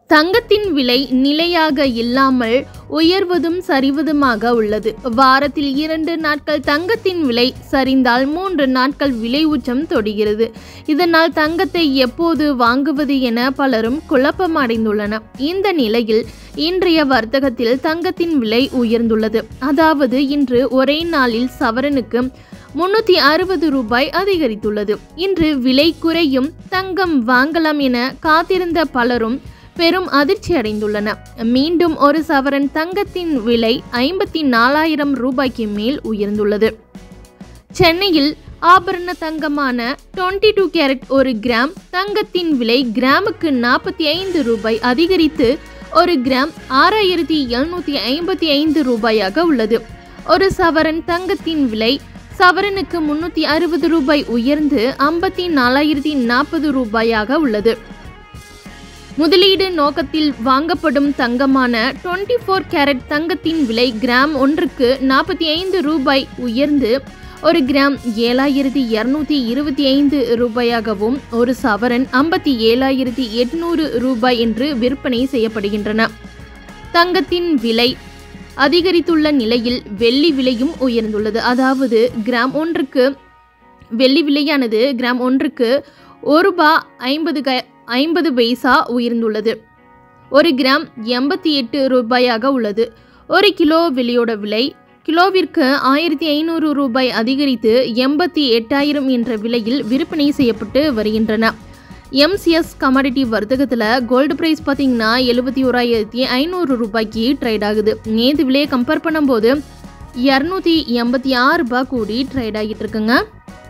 தங்கத்தின் விலை நிலையாக இல்லாமல் உயர்வதும் சரிவதுமாக உள்ளது வாரத்தில் இரண்டு நாட்கள் தங்கத்தின் விலை சரிந்தால் மூன்று நாட்கள் விலை உச்சம் தொடுகிறது இதனால் தங்கத்தை எப்போது வாங்குவது என பலரும் குழப்பமடைந்துள்ளனர் இந்த நிலையில் இன்றைய வர்த்தகத்தில் தங்கத்தின் விலை உயர்ந்துள்ளது அதாவது இன்று ஒரே நாளில் சவரனுக்கு முன்னூற்றி அறுபது ரூபாய் அதிகரித்துள்ளது இன்று விலை குறையும் தங்கம் வாங்கலாம் என காத்திருந்த பலரும் பெரும் அதிர்ச்சி அடைந்துள்ளன மீண்டும் ஒரு சவரன் தங்கத்தின் விலை ஐம்பத்தி நாலாயிரம் ரூபாய்க்கு மேல் உயர்ந்துள்ளது சென்னையில் ஆபரண தங்கமான 22 டூ கேரட் ஒரு கிராம் தங்கத்தின் விலை கிராமுக்கு நாற்பத்தி ஐந்து ரூபாய் அதிகரித்து ஒரு கிராம் ஆறாயிரத்தி எழுநூற்றி ஐம்பத்தி ஐந்து ரூபாயாக உள்ளது ஒரு சவரன் தங்கத்தின் விலை சவரனுக்கு முன்னூற்றி அறுபது ரூபாய் உயர்ந்து ஐம்பத்தி நாலாயிரத்தி நாற்பது ரூபாயாக உள்ளது முதலீடு நோக்கத்தில் வாங்கப்படும் தங்கமான 24 ஃபோர் கேரட் தங்கத்தின் விலை கிராம் ஒன்றுக்கு நாற்பத்தி ஐந்து ரூபாய் உயர்ந்து ஒரு கிராம் ஏழாயிரத்தி இரநூத்தி இருபத்தி ஐந்து ரூபாயாகவும் ஒரு சவரன் ஐம்பத்தி ஏழாயிரத்தி எட்நூறு ரூபாய் என்று விற்பனை செய்யப்படுகின்றன தங்கத்தின் விலை அதிகரித்துள்ள நிலையில் வெள்ளி விலையும் உயர்ந்துள்ளது அதாவது கிராம் ஒன்றுக்கு வெள்ளி விலையானது கிராம் ஒன்றுக்கு ஒரு ரூபா ஐம்பது க ஐம்பது பைசா உயர்ந்துள்ளது ஒரு கிராம் எண்பத்தி எட்டு ரூபாயாக உள்ளது ஒரு கிலோ வெள்ளியோட விலை கிலோவிற்கு ஆயிரத்தி ஐநூறு ரூபாய் அதிகரித்து எண்பத்தி எட்டாயிரம் என்ற விலையில் விற்பனை செய்யப்பட்டு வருகின்றன எம்சிஎஸ் கமாடிட்டி வர்த்தகத்தில் கோல்டு ப்ரைஸ் பார்த்தீங்கன்னா எழுபத்தி ஓராயிரத்தி ஐநூறு ரூபாய்க்கு ட்ரேட் ஆகுது நேற்று விலையை கம்பேர் பண்ணும்போது இரநூத்தி எண்பத்தி ஆறு ரூபாய் கூடி ட்ரேட் ஆகிட்டு இருக்குங்க